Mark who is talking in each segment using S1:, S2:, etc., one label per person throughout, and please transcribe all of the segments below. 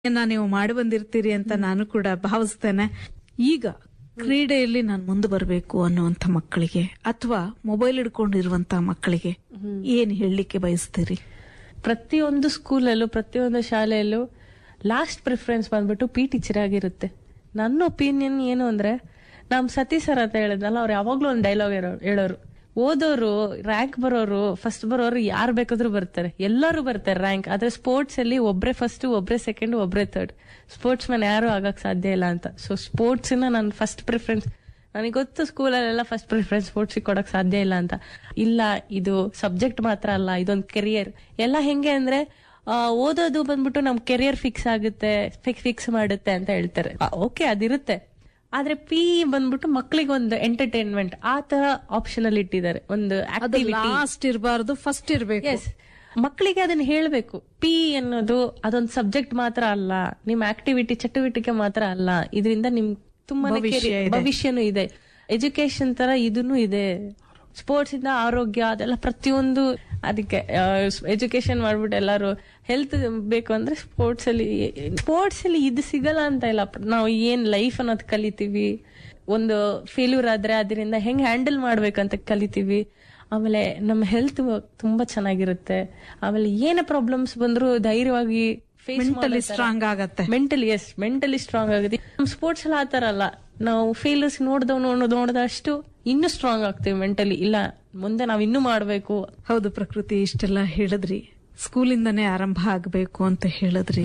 S1: ನೀವು ಮಾಡಿ ಬಂದಿರ್ತೀರಿ ಅಂತ ನಾನು ಕೂಡ ಭಾವಿಸ್ತೇನೆ ಈಗ ಕ್ರೀಡೆಯಲ್ಲಿ ನಾನು ಮುಂದೆ ಬರಬೇಕು ಅನ್ನುವಂಥ ಮಕ್ಕಳಿಗೆ ಅಥವಾ ಮೊಬೈಲ್ ಹಿಡ್ಕೊಂಡಿರುವಂತ ಮಕ್ಕಳಿಗೆ ಏನ್ ಹೇಳಲಿಕ್ಕೆ ಬಯಸ್ತೀರಿ
S2: ಪ್ರತಿಯೊಂದು ಸ್ಕೂಲಲ್ಲೂ ಪ್ರತಿಯೊಂದು ಶಾಲೆಯಲ್ಲೂ ಲಾಸ್ಟ್ ಪ್ರಿಫರೆನ್ಸ್ ಬಂದ್ಬಿಟ್ಟು ಪಿ ಟೀಚರ್ ಆಗಿರುತ್ತೆ ನನ್ನ ಒಪಿನಿಯನ್ ಏನು ಅಂದ್ರೆ ನಮ್ ಸತಿ ಸರ್ ಅಂತ ಹೇಳಿದ್ನಲ್ಲ ಅವ್ರು ಯಾವಾಗ್ಲೂ ಒಂದು ಡೈಲಾಗ್ ಹೇಳೋರು ಓದೋರು ರ್ಯಾಂಕ್ ಬರೋರು ಫಸ್ಟ್ ಬರೋರು ಯಾರು ಬೇಕಾದ್ರೂ ಬರ್ತಾರೆ ಎಲ್ಲರೂ ಬರ್ತಾರೆ ರ್ಯಾಂಕ್ ಆದ್ರೆ ಸ್ಪೋರ್ಟ್ಸ್ ಅಲ್ಲಿ ಒಬ್ರೇ ಫಸ್ಟ್ ಒಬ್ರೇ ಸೆಕೆಂಡ್ ಒಬ್ರೇ ಥರ್ಡ್ ಸ್ಪೋರ್ಟ್ಸ್ ಮ್ಯಾನ್ ಯಾರು ಆಗಕ್ ಸಾಧ್ಯ ಇಲ್ಲ ಅಂತ ಸೊ ಸ್ಪೋರ್ಟ್ಸ್ ನಾನು ಫಸ್ಟ್ ಪ್ರಿಫರೆನ್ಸ್ ನನಗೆ ಗೊತ್ತು ಸ್ಕೂಲಲ್ಲೆಲ್ಲ ಫಸ್ಟ್ ಪ್ರಿಫರೆನ್ಸ್ ಸ್ಪೋರ್ಟ್ಸ್ ಕೊಡಕ್ ಸಾಧ್ಯ ಇಲ್ಲ ಅಂತ ಇಲ್ಲ ಇದು ಸಬ್ಜೆಕ್ಟ್ ಮಾತ್ರ ಅಲ್ಲ ಇದೊಂದು ಕೆರಿಯರ್ ಎಲ್ಲ ಹೆಂಗೆ ಅಂದ್ರೆ ಆ, ಓದೋದು ಬಂದ್ಬಿಟ್ಟು ನಮ್ ಕೆರಿಯರ್ ಫಿಕ್ಸ್ ಆಗುತ್ತೆ ಫಿಕ್ಸ್ ಮಾಡುತ್ತೆ ಅಂತ ಹೇಳ್ತಾರೆ ಓಕೆ ಅದಿರುತ್ತೆ ಆದ್ರೆ ಪಿ ಬಂದ್ಬಿಟ್ಟು ಮಕ್ಕಳಿಗೆ ಒಂದು ಎಂಟರ್ಟೈನ್ಮೆಂಟ್ ಆ ತರ ಆಪ್ಷನ್ ಅಲ್ಲಿ ಇಟ್ಟಿದ್ದಾರೆ ಒಂದು
S1: ಅದು
S2: ಆಕ್ಟಿವಿಟಿ
S1: ಲಾಸ್ಟ್ ಇರಬಾರ್ದು ಫಸ್ಟ್ ಇರಬೇಕು
S2: ಎಸ್ ಮಕ್ಕಳಿಗೆ ಅದನ್ನ ಹೇಳ್ಬೇಕು ಪಿ ಅನ್ನೋದು ಅದೊಂದು ಸಬ್ಜೆಕ್ಟ್ ಮಾತ್ರ ಅಲ್ಲ ನಿಮ್ ಆಕ್ಟಿವಿಟಿ ಚಟುವಟಿಕೆ ಮಾತ್ರ ಅಲ್ಲ ಇದರಿಂದ ನಿಮ್ ತುಂಬಾ
S1: ಭವಿಷ್ಯ ಇದೆ.
S2: ಭವಿಷ್ಯನೂ ಇದೆ ಎಜುಕೇಶನ್ ತರ ಇದನ್ನು ಇದೆ ಸ್ಪೋರ್ಟ್ಸ್ ಇಂದ ಆರೋಗ್ಯ ಅದೆಲ್ಲ ಪ್ರತಿಯೊಂದು ಅದಕ್ಕೆ ಎಜುಕೇಶನ್ ಮಾಡ್ಬಿಟ್ಟು ಎಲ್ಲಾರು ಹೆಲ್ತ್ ಬೇಕು ಅಂದ್ರೆ ಸ್ಪೋರ್ಟ್ಸ್ ಅಲ್ಲಿ ಸ್ಪೋರ್ಟ್ಸ್ ಅಲ್ಲಿ ಇದು ಸಿಗಲ್ಲ ಅಂತ ಇಲ್ಲ ನಾವು ಏನ್ ಲೈಫ್ ಅನ್ನೋದು ಕಲಿತೀವಿ ಒಂದು ಫೇಲ್ಯೂರ್ ಆದ್ರೆ ಅದರಿಂದ ಹೆಂಗ್ ಹ್ಯಾಂಡಲ್ ಮಾಡ್ಬೇಕಂತ ಕಲಿತೀವಿ ಆಮೇಲೆ ನಮ್ಮ ಹೆಲ್ತ್ ತುಂಬಾ ಚೆನ್ನಾಗಿರುತ್ತೆ ಆಮೇಲೆ ಏನೇ ಪ್ರಾಬ್ಲಮ್ಸ್ ಬಂದ್ರು ಧೈರ್ಯವಾಗಿ ಫೇಸ್
S1: ಮೆಂಟಲಿ ಸ್ಟ್ರಾಂಗ್ ಆಗತ್ತೆ
S2: ಮೆಂಟಲಿ ಎಸ್ ಮೆಂಟಲಿ ಸ್ಟ್ರಾಂಗ್ ಆಗುತ್ತೆ ನಮ್ ಸ್ಪೋರ್ಟ್ಸ್ ಎಲ್ಲ ಆತರ ಅಲ್ಲ ನಾವು ಫೇಲರ್ಸ್ ನೋಡ್ದವ್ ನೋಡ್ ನೋಡ್ದಷ್ಟು ಇನ್ನೂ ಸ್ಟ್ರಾಂಗ್ ಆಗ್ತೀವಿ ಮೆಂಟಲಿ ಇಲ್ಲ ಮುಂದೆ ನಾವ್ ಇನ್ನೂ ಮಾಡ್ಬೇಕು
S1: ಹೌದು ಪ್ರಕೃತಿ ಇಷ್ಟೆಲ್ಲ ಹೇಳಿದ್ರಿ ಸ್ಕೂಲಿಂದನೇ ಆರಂಭ ಆಗಬೇಕು ಅಂತ ಹೇಳಿದ್ರಿ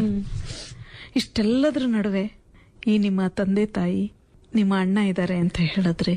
S1: ಇಷ್ಟೆಲ್ಲದ್ರ ನಡುವೆ ಈ ನಿಮ್ಮ ತಂದೆ ತಾಯಿ ನಿಮ್ಮ ಅಣ್ಣ ಇದ್ದಾರೆ ಅಂತ ಹೇಳಿದ್ರಿ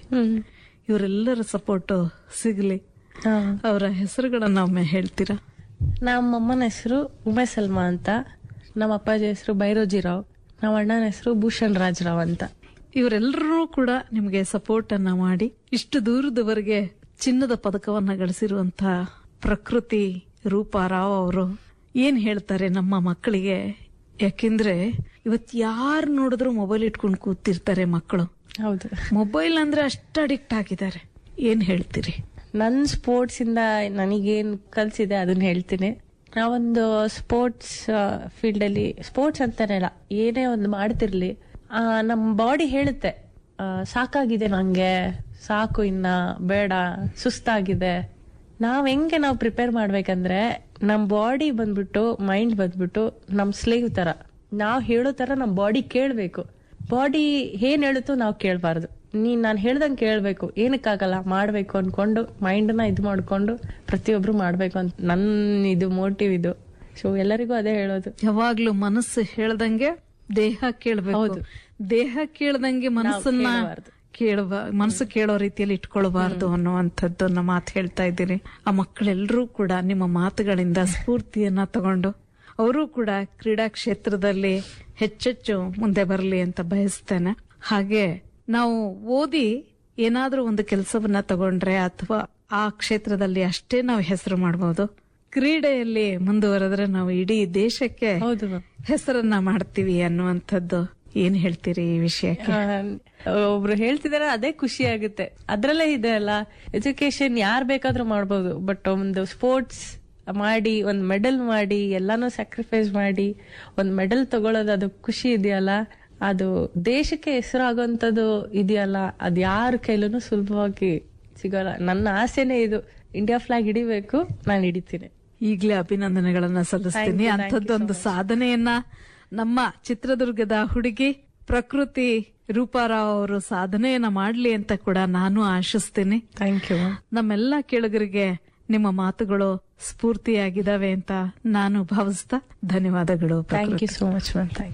S1: ಇವರೆಲ್ಲರ ಸಪೋರ್ಟ್ ಸಿಗ್ಲಿ
S2: ಹಾ.
S1: ಅವರ ಹೆಸರುಗಳನ್ನ ಒಮ್ಮೆ ಹೇಳ್ತೀರಾ
S2: ನಮ್ಮ ಅಮ್ಮನ ಹೆಸರು ಉಮೆ ಸಲ್ಮಾ ಅಂತ ನಮ್ಮ ಅಪ್ಪಾಜಿ ಹೆಸರು ಬೈರೋಜಿರಾವ್ ನಮ್ಮ ಅಣ್ಣನ ಹೆಸರು ಭೂಷಣ್ ರಾಜ್ರಾವ್ ಅಂತ
S1: ಇವರೆಲ್ಲರೂ ಕೂಡ ನಿಮಗೆ ಸಪೋರ್ಟ್ ಅನ್ನ ಮಾಡಿ ಇಷ್ಟು ದೂರದವರೆಗೆ ಚಿನ್ನದ ಪದಕವನ್ನ ಗಳಿಸಿರುವಂತ ಪ್ರಕೃತಿ ರೂಪಾರಾವ್ ಅವರು ಏನ್ ಹೇಳ್ತಾರೆ ನಮ್ಮ ಮಕ್ಕಳಿಗೆ ಯಾಕೆಂದ್ರೆ ಇವತ್ ಯಾರು ನೋಡಿದ್ರು ಮೊಬೈಲ್ ಇಟ್ಕೊಂಡು ಕೂತಿರ್ತಾರೆ ಮಕ್ಕಳು
S2: ಹೌದು
S1: ಮೊಬೈಲ್ ಅಂದ್ರೆ ಅಷ್ಟು ಅಡಿಕ್ಟ್ ಆಗಿದ್ದಾರೆ ಏನ್ ಹೇಳ್ತೀರಿ
S2: ನನ್ ಸ್ಪೋರ್ಟ್ಸ್ ಇಂದ ನನಗೇನ್ ಕಲ್ಸಿದೆ ಅದನ್ನ ಹೇಳ್ತೀನಿ ನಾವೊಂದು ಸ್ಪೋರ್ಟ್ಸ್ ಫೀಲ್ಡ್ ಅಲ್ಲಿ ಸ್ಪೋರ್ಟ್ಸ್ ಅಂತಾನೆ ಇಲ್ಲ ಏನೇ ಒಂದು ಮಾಡ್ತಿರ್ಲಿ ಆ, ನಮ್ ಬಾಡಿ ಹೇಳುತ್ತೆ ಆ, ಸಾಕಾಗಿದೆ ನಂಗೆ ಸಾಕು ಇನ್ನ ಬೇಡ ಸುಸ್ತಾಗಿದೆ ನಾವ್ ಹೆಂಗೆ ನಾವು ಪ್ರಿಪೇರ್ ಮಾಡ್ಬೇಕಂದ್ರೆ ನಮ್ ಬಾಡಿ ಬಂದ್ಬಿಟ್ಟು ಮೈಂಡ್ ಬಂದ್ಬಿಟ್ಟು ನಮ್ ಸ್ಲೇವ್ ತರ ನಾವ್ ಹೇಳೋ ತರ ನಮ್ ಬಾಡಿ ಕೇಳ್ಬೇಕು ಬಾಡಿ ಏನ್ ಹೇಳುತ್ತೋ ನಾವು ಕೇಳಬಾರ್ದು ನೀನ್ ನಾನು ಹೇಳ್ದಂಗೆ ಕೇಳ್ಬೇಕು ಏನಕ್ಕಾಗಲ್ಲ ಮಾಡ್ಬೇಕು ಅನ್ಕೊಂಡು ಮೈಂಡ್ ನ ಇದು ಮಾಡ್ಕೊಂಡು ಪ್ರತಿಯೊಬ್ರು ಮಾಡ್ಬೇಕು ಅಂತ ನನ್ನ ಇದು ಮೋಟಿವ್ ಇದು ಸೊ ಎಲ್ಲರಿಗೂ ಅದೇ ಹೇಳೋದು
S1: ಯಾವಾಗ್ಲೂ ಮನಸ್ಸು ಹೇಳ್ದಂಗೆ ದೇಹ ಕೇಳಬೇಕು
S2: ಹೌದು.
S1: ದೇಹ ಕೇಳ್ದಂಗೆ ಮನಸ್ಸನ್ನ
S2: ಕೇಳಬಾರ್ದು.
S1: ಕೇಳಬ ಮನಸ್ಸು ಕೇಳೋ ರೀತಿಯಲ್ಲಿ ಇಟ್ಕೊಳ್ಬಾರ್ದು ಅನ್ನುವಂಥದ್ದನ್ನ ಮಾತು ಹೇಳ್ತಾ ಇದ್ದೀನಿ ಆ ಮಕ್ಕಳೆಲ್ಲರೂ ಕೂಡ ನಿಮ್ಮ ಮಾತುಗಳಿಂದ ಸ್ಫೂರ್ತಿಯನ್ನ ತಗೊಂಡು ಅವರು ಕೂಡ ಕ್ರೀಡಾ ಕ್ಷೇತ್ರದಲ್ಲಿ ಹೆಚ್ಚೆಚ್ಚು ಮುಂದೆ ಬರಲಿ ಅಂತ ಬಯಸ್ತೇನೆ ಹಾಗೆ ನಾವು ಓದಿ ಏನಾದ್ರೂ ಒಂದು ಕೆಲಸವನ್ನ ತಗೊಂಡ್ರೆ ಅಥವಾ ಆ ಕ್ಷೇತ್ರದಲ್ಲಿ ಅಷ್ಟೇ ನಾವು ಹೆಸರು ಮಾಡಬಹುದು ಕ್ರೀಡೆಯಲ್ಲಿ ಮುಂದುವರೆದ್ರೆ ನಾವು ಇಡೀ ದೇಶಕ್ಕೆ
S2: ಹೌದು ma'am.
S1: ಹೆಸರನ್ನ ಮಾಡ್ತೀವಿ ಅನ್ನುವಂಥದ್ದು ಏನ್ ಹೇಳ್ತೀರಿ ಈ ವಿಷಯಕ್ಕೆ
S2: ಆ, ಒಬ್ರು ಹೇಳ್ತಿದಾರೆ ಅದೇ ಖುಷಿ ಆಗುತ್ತೆ ಅದ್ರಲ್ಲೇ ಇದೆ ಅಲ್ಲ ಎಜುಕೇಶನ್ ಯಾರ್ ಬೇಕಾದ್ರೂ ಮಾಡ್ಬೋದು ಬಟ್ ಒಂದು ಸ್ಪೋರ್ಟ್ಸ್ ಮಾಡಿ ಒಂದ್ ಮೆಡಲ್ ಮಾಡಿ ಎಲ್ಲಾನು ಸ್ಯಾಕ್ರಿಫೈಸ್ ಮಾಡಿ ಒಂದ್ ಮೆಡಲ್ ತಗೊಳ್ಳೋದು ಅದು ಖುಷಿ ಇದೆಯಲ್ಲ ಅದು ದೇಶಕ್ಕೆ ಹೆಸರಾಗುವಂತದ್ದು ಇದೆಯಲ್ಲ ಅದ್ ಯಾರ ಕೈಲೂ ಸುಲಭವಾಗಿ ಸಿಗೋಲ್ಲ ನನ್ನ ಆಸೆನೇ ಇದು ಇಂಡಿಯಾ ಫ್ಲಾಗ್ ಹಿಡಿಬೇಕು ನಾನು ಹಿಡಿತೀನಿ
S1: ಈಗಲೇ ಅಭಿನಂದನೆಗಳನ್ನ ಸಲ್ಲಿಸ್ತೀನಿ
S2: Thank you, thank you
S1: ಅಂಥದ್ದೊಂದು ಸಾಧನೆಯನ್ನ ನಮ್ಮ ಚಿತ್ರದುರ್ಗದ ಹುಡುಗಿ ಪ್ರಕೃತಿ ರೂಪಾರಾವ್ ಅವರು ಸಾಧನೆಯನ್ನ ಮಾಡ್ಲಿ ಅಂತ ಕೂಡ ನಾನು ಆಶಿಸ್ತೀನಿ
S2: ಥ್ಯಾಂಕ್ ಯು
S1: ನಮ್ಮೆಲ್ಲ ಕೇಳುಗರಿಗೆ ನಿಮ್ಮ ಮಾತುಗಳು ಸ್ಫೂರ್ತಿಯಾಗಿದ್ದಾವೆ ಅಂತ ನಾನು ಭಾವಿಸ್ತಾ ಧನ್ಯವಾದಗಳು
S2: thank you so much ma'am thank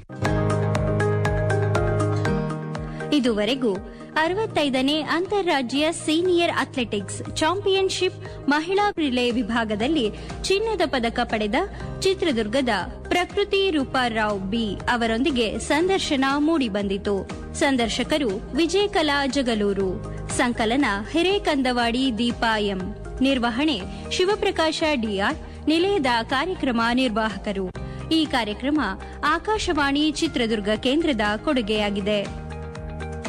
S3: ಇದುವರೆಗೂ ಅರವತ್ತೈದನೇ ಅಂತಾರಾಜ್ಯ ಸೀನಿಯರ್ ಅಥ್ಲೆಟಿಕ್ಸ್ ಚಾಂಪಿಯನ್ಶಿಪ್ ಮಹಿಳಾ ರಿಲೇ ವಿಭಾಗದಲ್ಲಿ ಚಿನ್ನದ ಪದಕ ಪಡೆದ ಚಿತ್ರದುರ್ಗದ ಪ್ರಕೃತಿ ರೂಪಾರಾವ್ ಬಿ ಅವರೊಂದಿಗೆ ಸಂದರ್ಶನ ಮೂಡಿಬಂದಿತು ಸಂದರ್ಶಕರು ವಿಜಯಕಲಾ ಜಗಲೂರು ಸಂಕಲನ ಹಿರೇಕಂದವಾಡಿ ದೀಪಾ ಎಂ ನಿರ್ವಹಣೆ ಶಿವಪ್ರಕಾಶ ಡಿಆರ್ ನಿಲಯದ ಕಾರ್ಯಕ್ರಮ ನಿರ್ವಾಹಕರು ಈ ಕಾರ್ಯಕ್ರಮ ಆಕಾಶವಾಣಿ ಚಿತ್ರದುರ್ಗ ಕೇಂದ್ರದ ಕೊಡುಗೆಯಾಗಿದೆ